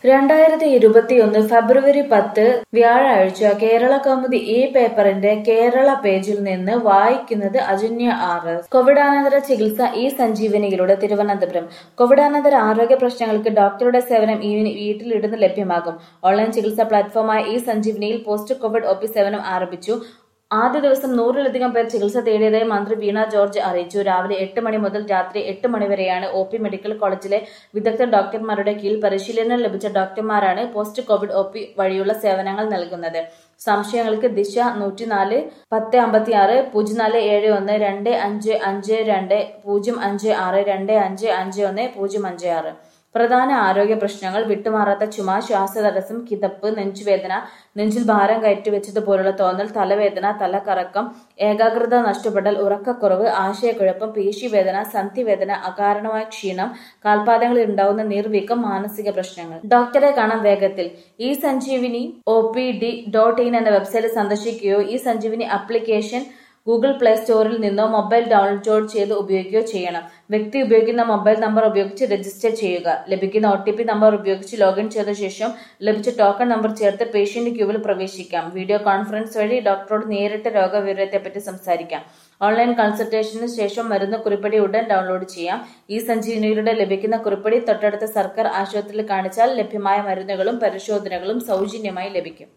രണ്ടായിരത്തി ഇരുപത്തിയൊന്ന് ഫെബ്രുവരി പത്ത് വ്യാഴാഴ്ച കേരള കൗമുദി ഈ പേപ്പറിന്റെ കേരള പേജിൽ നിന്ന് വായിക്കുന്നത് അജന്യ ആർ എസ് കോവിഡാനന്തര ചികിത്സ ഈ സഞ്ജീവനിയിലൂടെ തിരുവനന്തപുരം കോവിഡാനന്തര ആരോഗ്യ പ്രശ്നങ്ങൾക്ക് ഡോക്ടറുടെ സേവനം ഈ വീട്ടിലിരുന്ന് ലഭ്യമാകും ഓൺലൈൻ ചികിത്സാ പ്ലാറ്റ്ഫോമായ ഈ സഞ്ജീവനിയിൽ പോസ്റ്റ് കോവിഡ് ഒ പി സേവനം ആരംഭിച്ചു ആദ്യ ദിവസം നൂറിലധികം പേർ ചികിത്സ തേടിയതായി മന്ത്രി വീണ ജോർജ് അറിയിച്ചു രാവിലെ എട്ട് മണി മുതൽ രാത്രി എട്ട് മണി വരെയാണ് ഒ പി മെഡിക്കൽ കോളേജിലെ വിദഗ്ധ ഡോക്ടർമാരുടെ കീഴിൽ പരിശീലനം ലഭിച്ച ഡോക്ടർമാരാണ് പോസ്റ്റ് കോവിഡ് ഒ പി വഴിയുള്ള സേവനങ്ങൾ നൽകുന്നത് സംശയങ്ങൾക്ക് ദിശ നൂറ്റിനാല് പത്ത് അമ്പത്തി ആറ് പൂജ്യം നാല് ഏഴ് ഒന്ന് രണ്ട് അഞ്ച് അഞ്ച് രണ്ട് പൂജ്യം അഞ്ച് ആറ് രണ്ട് അഞ്ച് അഞ്ച് ഒന്ന് പൂജ്യം അഞ്ച് ആറ് പ്രധാന ആരോഗ്യ പ്രശ്നങ്ങൾ വിട്ടുമാറാത്ത ചുമ ശ്വാസതടസ്സം കിതപ്പ് നെഞ്ചുവേദന നെഞ്ചിൽ ഭാരം കയറ്റിവെച്ചതുപോലുള്ള തോന്നൽ തലവേദന തലകറക്കം ഏകാഗ്രത നഷ്ടപ്പെടൽ ഉറക്കക്കുറവ് ആശയക്കുഴപ്പം പേശിവേദന സന്ധിവേദന അകാരണമായ ക്ഷീണം കാൽപാദങ്ങളിൽ ഉണ്ടാവുന്ന നീർവീക്കം മാനസിക പ്രശ്നങ്ങൾ ഡോക്ടറെ കാണാൻ വേഗത്തിൽ e Sanjeevani O P D dot in എന്ന വെബ്സൈറ്റ് സന്ദർശിക്കുകയോ e Sanjeevani application Google play സ്റ്റോറിൽ നിന്നോ മൊബൈൽ ഡൗൺലോഡ് ചെയ്ത് ഉപയോഗിക്കുകയോ ചെയ്യണം വ്യക്തി ഉപയോഗിക്കുന്ന മൊബൈൽ നമ്പർ ഉപയോഗിച്ച് രജിസ്റ്റർ ചെയ്യുക ലഭിക്കുന്ന ഒ ടി പി നമ്പർ ഉപയോഗിച്ച് ലോഗിൻ ചെയ്ത ശേഷം ലഭിച്ച ടോക്കൺ നമ്പർ ചേർത്ത് പേഷ്യന്റ് ക്യൂവിൽ പ്രവേശിക്കാം വീഡിയോ കോൺഫറൻസ് വഴി ഡോക്ടറോട് നേരിട്ട് രോഗവിവരത്തെപ്പറ്റി സംസാരിക്കാം ഓൺലൈൻ കൺസൾട്ടേഷന് ശേഷം മരുന്ന് കുറിപ്പടി ഉടൻ ഡൗൺലോഡ് ചെയ്യാം ഈ സഞ്ജീവനിയിലൂടെ ലഭിക്കുന്ന കുറിപ്പടി തൊട്ടടുത്ത സർക്കാർ ആശുപത്രിയിൽ കാണിച്ചാൽ ലഭ്യമായ മരുന്നുകളും പരിശോധനകളും സൗജന്യമായി ലഭിക്കും